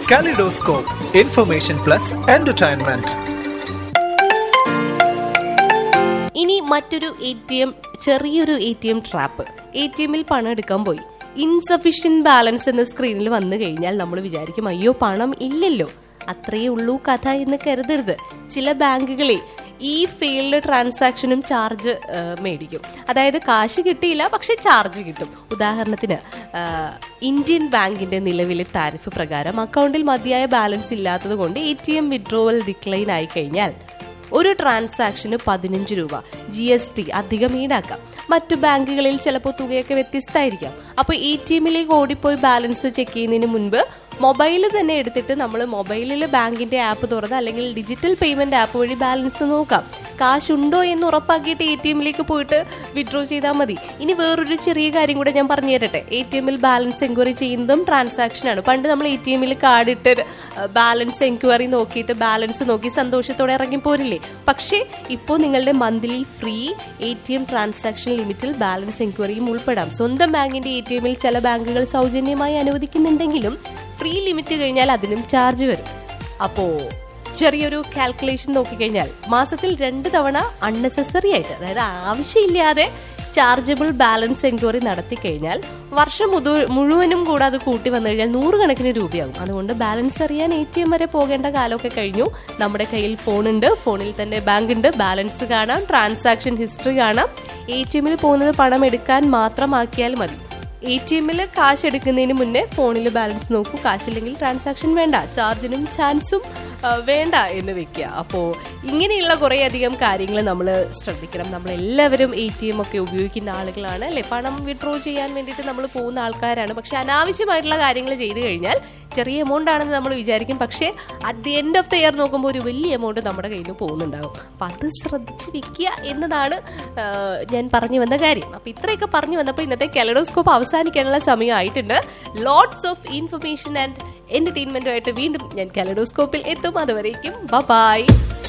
Kaleidoscope, information plus entertainment. ഇനി മറ്റൊരു A T M ചെറിയൊരു A T M trap A T എമ്മിൽ പണം എടുക്കാൻ പോയി ഇൻസഫിഷ്യന്റ് ബാലൻസ് എന്ന സ്ക്രീനിൽ വന്നു കഴിഞ്ഞാൽ നമ്മൾ വിചാരിക്കും അയ്യോ പണം ഇല്ലല്ലോ അത്രയേ ഉള്ളൂ കഥ എന്ന് കരുതരുത് ചില ബാങ്കുകളെ ഈ ഫെയിൽഡ് ട്രാൻസാക്ഷനും ചാർജ് മേടിക്കും അതായത് കാശ് കിട്ടിയില്ല പക്ഷെ ചാർജ് കിട്ടും ഉദാഹരണത്തിന് ആ, ഇന്ത്യൻ ബാങ്കിന്റെ നിലവിലെ താരിഫ് പ്രകാരം അക്കൗണ്ടിൽ മതിയായ ബാലൻസ് ഇല്ലാത്തത് കൊണ്ട് A T M withdrawal decline ആയി കഴിഞ്ഞാൽ ഒരു ട്രാൻസാക്ഷന് പതിനഞ്ച് രൂപ ജി എസ് ടി അധികം ഈടാക്കാം മറ്റു ബാങ്കുകളിൽ ചിലപ്പോൾ തുകയൊക്കെ വ്യത്യസ്തമായിരിക്കാം അപ്പോൾ എ ടി എമ്മിലേക്ക് ഓടിപ്പോയി ബാലൻസ് ചെക്ക് ചെയ്യുന്നതിന് മുൻപ് മൊബൈൽ തന്നെ എടുത്തിട്ട് നമ്മൾ മൊബൈലിൽ ബാങ്കിന്റെ ആപ്പ് തുറന്ന് അല്ലെങ്കിൽ ഡിജിറ്റൽ പേയ്മെന്റ് ആപ്പ് വഴി ബാലൻസ് നോക്കാം കാശുണ്ടോ എന്ന് ഉറപ്പാക്കിയിട്ട് എ ടി എമ്മിലേക്ക് പോയിട്ട് വിഡ്രോ ചെയ്താൽ മതി ഇനി വേറൊരു ചെറിയ കാര്യം കൂടെ ഞാൻ പറഞ്ഞു തരട്ടെ എ ടി എമ്മിൽ ബാലൻസ് എൻക്വയറി ചെയ്യുന്നതും ട്രാൻസാക്ഷൻ ആണ് പണ്ട് നമ്മൾ എ ടി എമ്മിൽ കാർഡ് ഇട്ട് ബാലൻസ് എൻക്വയറി നോക്കിയിട്ട് ബാലൻസ് നോക്കി സന്തോഷത്തോടെ ഇറങ്ങി പോരില്ലേ പക്ഷേ ഇപ്പോൾ നിങ്ങളുടെ monthly free A T M transaction ലിമിറ്റിൽ ബാലൻസ് എൻക്വയറിയും ഉൾപ്പെടാം സ്വന്തം ബാങ്കിന്റെ എ ടി എമ്മിൽ ചില ബാങ്കുകൾ സൗജന്യമായി അനുവദിക്കുന്നുണ്ടെങ്കിലും ഫ്രീ ലിമിറ്റ് കഴിഞ്ഞാൽ അതിനും ചാർജ് വരും അപ്പോ ചെറിയൊരു കാൽക്കുലേഷൻ നോക്കിക്കഴിഞ്ഞാൽ മാസത്തിൽ രണ്ട് തവണ അൺനെസസറി ആയിട്ട് അതായത് ആവശ്യമില്ലാതെ ചാർജബിൾ ബാലൻസ് എൻക്വയറി നടത്തി കഴിഞ്ഞാൽ വർഷം മുതു- മുഴുവനും കൂടെ അത് കൂട്ടി വന്നു കഴിഞ്ഞാൽ നൂറുകണക്കിന് രൂപയാകും അതുകൊണ്ട് ബാലൻസ് അറിയാൻ എ ടി എം വരെ പോകേണ്ട കാലമൊക്കെ കഴിഞ്ഞു നമ്മുടെ കയ്യിൽ ഫോണുണ്ട് ഫോണിൽ തന്നെ ബാങ്ക് ഉണ്ട് ബാലൻസ് കാണാം ട്രാൻസാക്ഷൻ ഹിസ്റ്ററി കാണാം എ ടി എമ്മിൽ പോകുന്നത് പണം എടുക്കാൻ മാത്രമാക്കിയാൽ മതി എ ടി എമ്മിൽ കാശ് എടുക്കുന്നതിന് മുന്നേ ഫോണിൽ ബാലൻസ് നോക്കൂ കാശില്ലെങ്കിൽ ട്രാൻസാക്ഷൻ വേണ്ട ചാർജിനും ചാൻസും ആ, വേണ്ട എന്ന് വെക്കുക അപ്പോൾ ഇങ്ങനെയുള്ള കുറേ അധികം കാര്യങ്ങൾ നമ്മൾ ശ്രദ്ധിക്കണം നമ്മൾ എല്ലാവരും എ ടി എം ഒക്കെ ഉപയോഗിക്കുന്ന ആളുകളാണ് അല്ലെ പണം വിഡ്രോ ചെയ്യാൻ വേണ്ടിയിട്ട് നമ്മൾ പോകുന്ന ആൾക്കാരാണ് പക്ഷെ അനാവശ്യമായിട്ടുള്ള കാര്യങ്ങൾ ചെയ്തു കഴിഞ്ഞാൽ ചെറിയ എമൗണ്ട് ആണെന്ന് നമ്മൾ വിചാരിക്കും പക്ഷേ at the end of the year നോക്കുമ്പോൾ ഒരു വലിയ എമൗണ്ട് നമ്മുടെ കയ്യിൽ നിന്ന് പോകുന്നുണ്ടാവും അപ്പം അത് ശ്രദ്ധിച്ച് വെക്കുക എന്നതാണ് ആ, ഞാൻ പറഞ്ഞു വന്ന കാര്യം അപ്പം ഇത്രയൊക്കെ പറഞ്ഞു വന്നപ്പോൾ ഇന്നത്തെ കെലഡോസ്കോപ്പ് അവസാനിക്കാനുള്ള സമയമായിട്ടുണ്ട് ലോട്ട്സ് ഓഫ് ഇൻഫർമേഷൻ ആൻഡ് എന്റർടൈൻമെന്റുമായിട്ട് വീണ്ടും ഞാൻ കെലഡോസ്കോപ്പിൽ എത്തും അതുവരേക്കും ബൈ